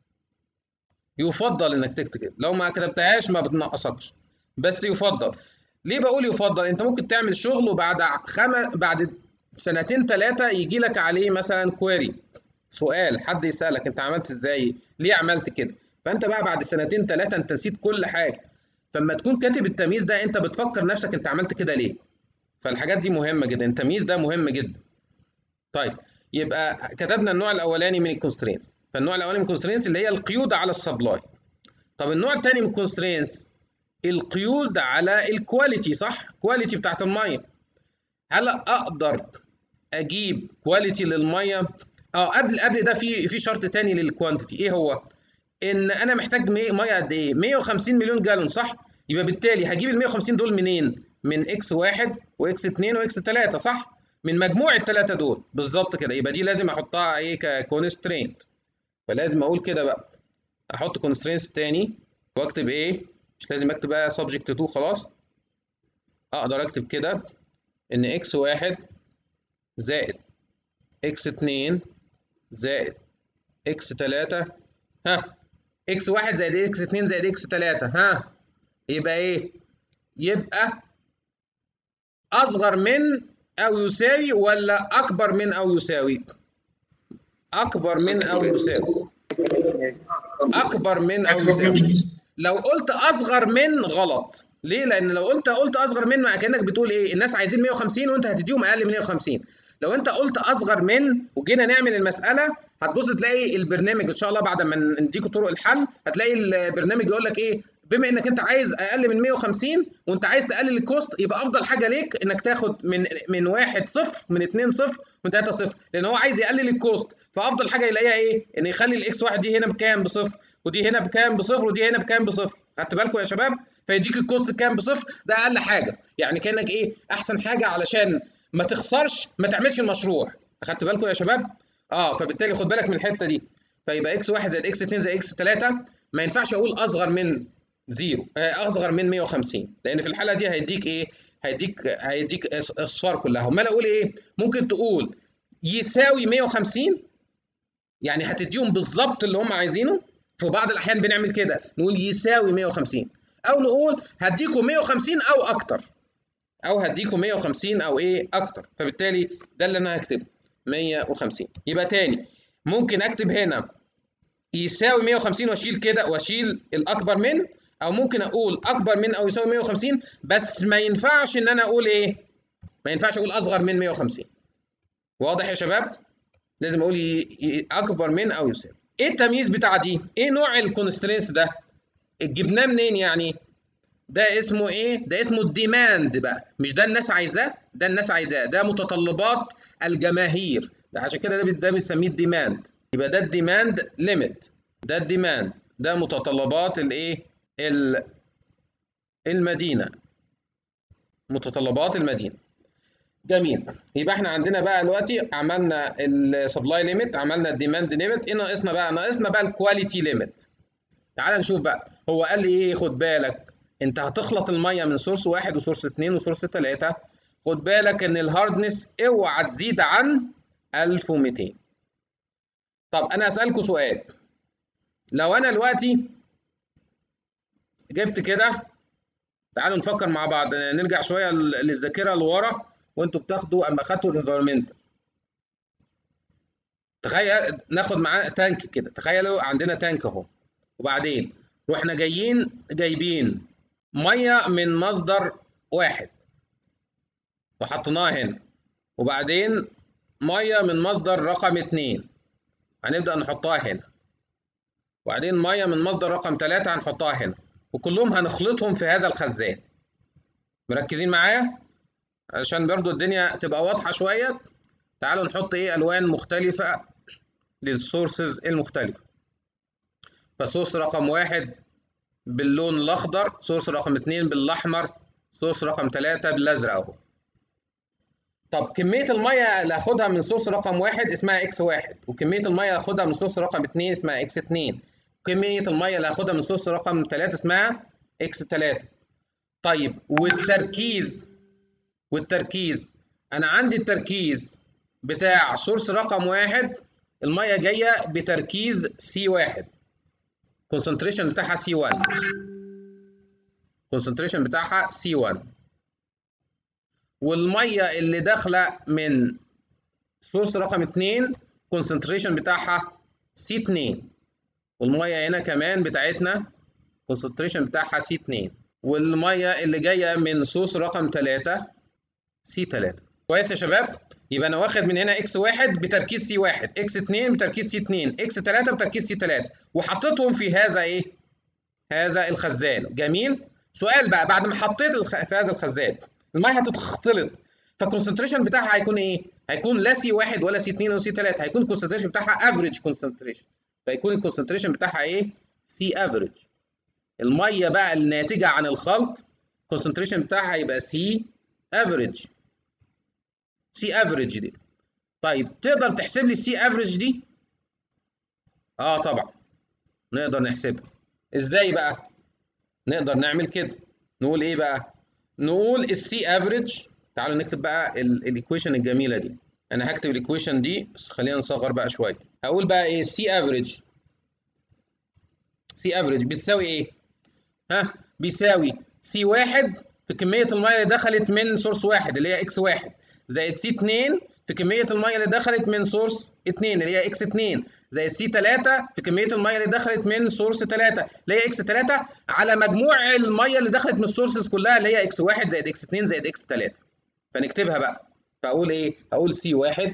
يفضل انك تكتب كده لو ما كتبتهاش ما بتنقصكش بس يفضل ليه بقول يفضل انت ممكن تعمل شغل وبعد خم... بعد سنتين ثلاثه يجي لك عليه مثلا كويري سؤال حد يسالك انت عملت ازاي ليه عملت كده فانت بقى بعد سنتين ثلاثه انت نسيت كل حاجه فلما تكون كاتب التمييز ده انت بتفكر نفسك انت عملت كده ليه فالحاجات دي مهمه جدا التمييز ده مهم جدا طيب يبقى كتبنا النوع الاولاني من الكونسترينتس فالنوع الاولاني من الكونسترينتس اللي هي القيود على السبلاي طب النوع الثاني من الكونسترينتس القيود على الكواليتي صح كواليتي بتاعت الميه هل اقدر اجيب كواليتي للميه اه قبل قبل ده في في شرط تاني للكوانتيتي ايه هو ان انا محتاج ميه قد ايه 150 مليون جالون صح يبقى بالتالي هجيب ال 150 دول منين من اكس واحد واكس 2 واكس 3 صح من مجموع الثلاثه دول بالظبط كده يبقى دي لازم احطها ايه ككونسترينت فلازم اقول كده بقى احط كونسترينتس تاني واكتب ايه مش لازم اكتب بقى سبجكت 2 خلاص اقدر اكتب كده ان اكس واحد زائد اكس 2 زائد اكس 3 ها اكس واحد زائد اكس 2 زائد اكس 3 ها يبقى ايه يبقى اصغر من او يساوي ولا اكبر من او يساوي اكبر من او يساوي اكبر من او يساوي لو قلت اصغر من غلط ليه لان لو انت قلت اصغر من مع كانك بتقول ايه الناس عايزين 150 وانت هتديهم اقل من 150 لو انت قلت اصغر من وجينا نعمل المساله هتبص تلاقي البرنامج ان شاء الله بعد ما نديكوا طرق الحل هتلاقي البرنامج يقول لك ايه بما انك انت عايز اقل من 150 وانت عايز تقلل الكوست يبقى افضل حاجه ليك انك تاخد من من 1 صفر من 2 صفر من 3 صفر لان هو عايز يقلل الكوست فافضل حاجه يلاقيها ايه ان يخلي الاكس واحد دي هنا بكام بصفر ودي هنا بكام بصفر ودي هنا بكام بصفر خدت بالكم يا شباب فيديك الكوست كام بصفر ده اقل حاجه يعني كانك ايه احسن حاجه علشان ما تخسرش ما تعملش المشروع اخدت بالكم يا شباب اه فبالتالي خد بالك من الحته دي فيبقى اكس 1 زائد اكس 2 زائد اكس 3 ما ينفعش اقول اصغر من زيرو اصغر من 150 لان في الحاله دي هيديك ايه هيديك هيديك اصفار كلها امال اقول ايه ممكن تقول يساوي 150 يعني هتديهم بالظبط اللي هم عايزينه في بعض الاحيان بنعمل كده نقول يساوي 150 او نقول هديكم 150 او اكتر او هديكم 150 او ايه اكتر فبالتالي ده اللي انا هكتبه 150 يبقى تاني ممكن اكتب هنا يساوي 150 واشيل كده واشيل الاكبر من او ممكن اقول اكبر من او يساوي 150 بس ما ينفعش ان انا اقول ايه ما ينفعش اقول اصغر من 150 واضح يا شباب لازم اقول ي... ي... اكبر من او يساوي ايه التمييز بتاع دي ايه نوع الكونسترينس ده جبناه منين يعني ده اسمه ايه ده اسمه الديماند بقى مش ده الناس عايزاه ده الناس عايزاه ده متطلبات الجماهير ده عشان كده ده ده بنسميه الديماند يبقى ده الديماند ليميت ده الديماند ده متطلبات الايه المدينه متطلبات المدينه جميل يبقى احنا عندنا بقى دلوقتي عملنا السبلاي ليميت عملنا الديماند ليميت ايه ناقصنا بقى ناقصنا بقى الكواليتي ليميت تعال نشوف بقى هو قال لي ايه خد بالك انت هتخلط الميه من سورس واحد وسورس اتنين وسورس تلاته خد بالك ان الهاردنس اوعى تزيد عن 1200 طب انا اسالكوا سؤال لو انا دلوقتي جبت كده تعالوا نفكر مع بعض نرجع شويه للذاكره لورا وانتوا بتاخدوا اما اخدتوا الانفيرمنتال تخيل ناخد معاه تانك كده تخيلوا عندنا تانك اهو وبعدين رحنا جايين جايبين ميه من مصدر واحد وحطيناها هنا وبعدين ميه من مصدر رقم اتنين هنبدأ نحطها هنا وبعدين ميه من مصدر رقم ثلاثة هنحطها هنا وكلهم هنخلطهم في هذا الخزان مركزين معايا عشان برضو الدنيا تبقى واضحة شوية تعالوا نحط ايه الوان مختلفة للسورسز المختلفة فسورس رقم واحد باللون الاخضر سورس رقم اتنين بالاحمر سورس رقم ثلاثة بالازرق اهو طب كمية المية اللي هاخدها من سورس رقم واحد اسمها اكس واحد وكمية المية اللي هاخدها من سورس رقم اتنين اسمها اكس اتنين وكمية المية اللي هاخدها من سورس رقم تلاتة اسمها اكس تلاتة طيب والتركيز والتركيز انا عندي التركيز بتاع سورس رقم واحد المية جاية بتركيز سي واحد كونسنتريشن بتاعها سي 1 كونسنتريشن بتاعها سي 1 والميه اللي داخله من سورس رقم 2 كونسنتريشن بتاعها سي 2 والميه هنا كمان بتاعتنا كونسنتريشن بتاعها سي 2 والميه اللي جايه من سورس رقم 3 سي 3 كويس يا شباب يبقى انا واخد من هنا اكس 1 بتركيز سي 1 اكس 2 بتركيز سي 2 اكس 3 بتركيز سي 3 وحطيتهم في هذا ايه هذا الخزان جميل سؤال بقى بعد ما حطيت الخ... في هذا الخزان الميه هتتختلط فالكونسنتريشن بتاعها هيكون ايه هيكون لا سي 1 ولا سي 2 ولا سي 3 هيكون الكونسنتريشن بتاعها افريج كونسنتريشن فيكون الكونسنتريشن بتاعها ايه سي افريج الميه بقى الناتجه عن الخلط الكونسنتريشن بتاعها يبقى سي افريج سي افريج دي طيب تقدر تحسب لي السي افريج دي اه طبعا نقدر نحسبها ازاي بقى نقدر نعمل كده نقول ايه بقى نقول السي افريج تعالوا نكتب بقى الايكويشن الجميله دي انا هكتب الايكويشن دي بس خلينا نصغر بقى شويه هقول بقى ايه السي افريج سي افريج بيساوي ايه ها بيساوي سي واحد في كميه الميه اللي دخلت من سورس واحد اللي هي اكس واحد زائد سي 2 في كميه الميه اللي دخلت من سورس 2 اللي هي اكس 2 زائد سي 3 في كميه الميه اللي دخلت من سورس 3 اللي هي اكس 3 على مجموع الميه اللي دخلت من السورسز كلها اللي هي اكس 1 زائد اكس 2 زائد اكس 3 فنكتبها بقى فاقول ايه هقول سي 1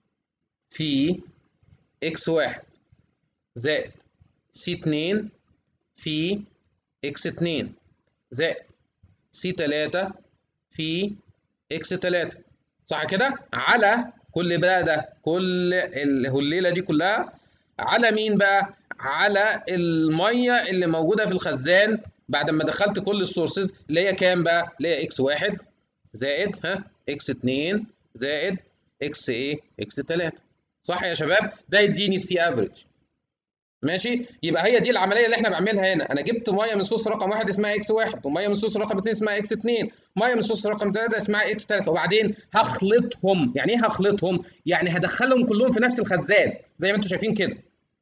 في اكس 1 زائد سي 2 في اكس 2 زائد سي 3 في اكس 3 صح كده على كل بقى ده كل الليله دي كلها على مين بقى على الميه اللي موجوده في الخزان بعد ما دخلت كل السورسز اللي هي كام بقى اللي هي اكس 1 زائد ها اكس 2 زائد اكس ايه اكس 3 صح يا شباب ده يديني السي افريج ماشي يبقى هي دي العمليه اللي احنا بنعملها هنا انا جبت ميه من سورس رقم واحد اسمها اكس واحد وميه من سورس رقم اثنين اسمها اكس اثنين ميه من سورس رقم ثلاثه اسمها اكس ثلاثه وبعدين هخلطهم يعني ايه هخلطهم يعني هدخلهم كلهم في نفس الخزان زي ما انتم شايفين كده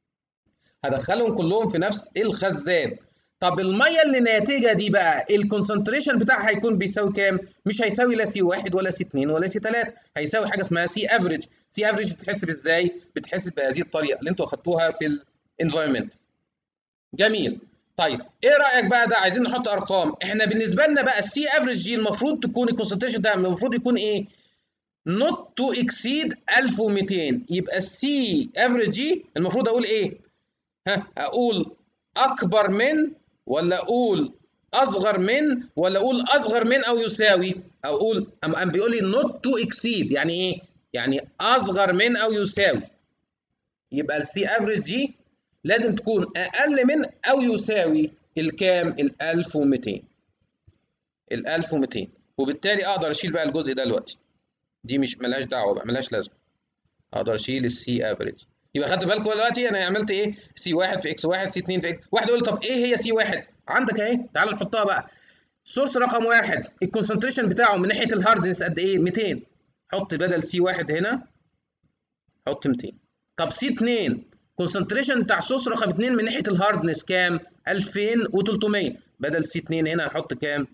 هدخلهم كلهم في نفس الخزان طب الميه اللي ناتجه دي بقى الكونسنتريشن بتاعها هيكون بيساوي كام؟ مش هيساوي لا سي 1 ولا سي 2 ولا سي 3 هيساوي حاجه اسمها سي افريج سي افريج بتتحسب ازاي؟ بتتحسب بهذه الطريقه اللي انتوا اخدتوها في الانفايرمنت جميل طيب ايه رايك بقى ده عايزين نحط ارقام احنا بالنسبه لنا بقى السي افريج دي المفروض تكون الكونسنتريشن ده المفروض يكون ايه؟ not to exceed 1200 يبقى السي افريج دي المفروض اقول ايه؟ ها اقول اكبر من ولا اقول اصغر من ولا اقول اصغر من او يساوي او اقول ام ام بيقول لي not to exceed يعني ايه يعني اصغر من او يساوي يبقى السي افريج دي لازم تكون اقل من او يساوي الكام ال 1200 ال 1200 وبالتالي اقدر اشيل بقى الجزء ده دلوقتي دي مش ملهاش دعوه بقى ملهاش لازمه اقدر اشيل السي افريج يبقى خدت بالكم دلوقتي انا عملت ايه سي 1 في اكس 1 سي 2 في اكس واحد يقول طب ايه هي سي 1 عندك اهي تعال نحطها بقى سورس رقم واحد الكونسنتريشن بتاعه من ناحيه الهاردنس قد ايه 200 حط بدل سي 1 هنا حط 200 طب سي 2 كونسنتريشن بتاع سورس رقم 2 من ناحيه الهاردنس كام 2300 بدل سي 2 هنا هحط كام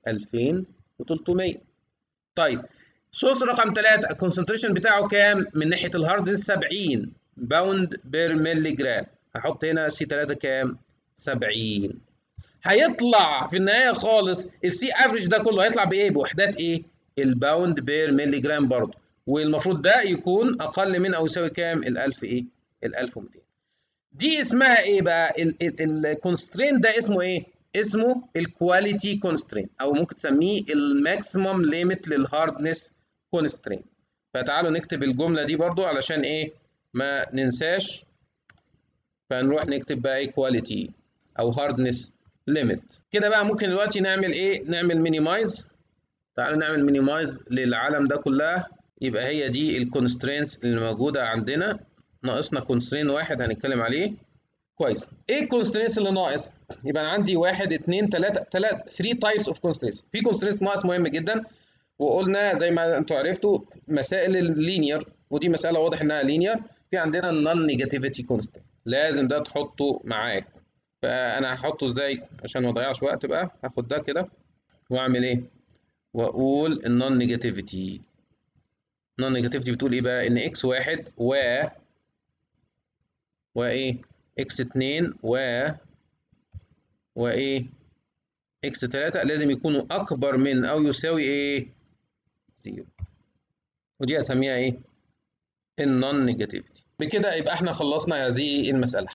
2300 طيب سورس رقم 3 الكونسنتريشن بتاعه كام من ناحيه الهاردنس 70 باوند بير ملي جرام هحط هنا سي 3 كام 70 هيطلع في النهايه خالص السي افريج ده كله هيطلع بايه بوحدات ايه الباوند بير ملي جرام برضه والمفروض ده يكون اقل من او يساوي كام ال1000 ايه ال1200 دي اسمها ايه بقى الكونسترين ده اسمه ايه اسمه الكواليتي كونسترين او ممكن تسميه الماكسيمم ليميت للهاردنس كونسترين فتعالوا نكتب الجمله دي برضو علشان ايه ما ننساش فنروح نكتب بقى ايه كواليتي او هاردنس ليميت كده بقى ممكن دلوقتي نعمل ايه نعمل مينيمايز تعالوا نعمل مينيمايز للعالم ده كلها يبقى هي دي الكونسترينتس اللي موجوده عندنا ناقصنا كونسترين واحد هنتكلم عليه كويس ايه الكونسترينتس اللي ناقص يبقى انا عندي واحد اثنين ثلاثه ثلاثه 3 تايبس اوف كونسترينتس في كونسترينتس ناقص مهم جدا وقلنا زي ما انتم عرفتوا مسائل اللينير ودي مساله واضح انها لينير في عندنا النون نيجاتيفيتي كونستنت لازم ده تحطه معاك فانا هحطه ازاي عشان ما اضيعش وقت بقى هاخد ده كده واعمل ايه واقول النون نيجاتيفيتي النون نيجاتيفيتي بتقول ايه بقى ان اكس واحد و وايه اكس اتنين و وايه اكس تلاتة لازم يكونوا اكبر من او يساوي ايه زيرو ودي اسميها ايه النون نيجاتيفيتي بكده يبقى احنا خلصنا هذه المسألة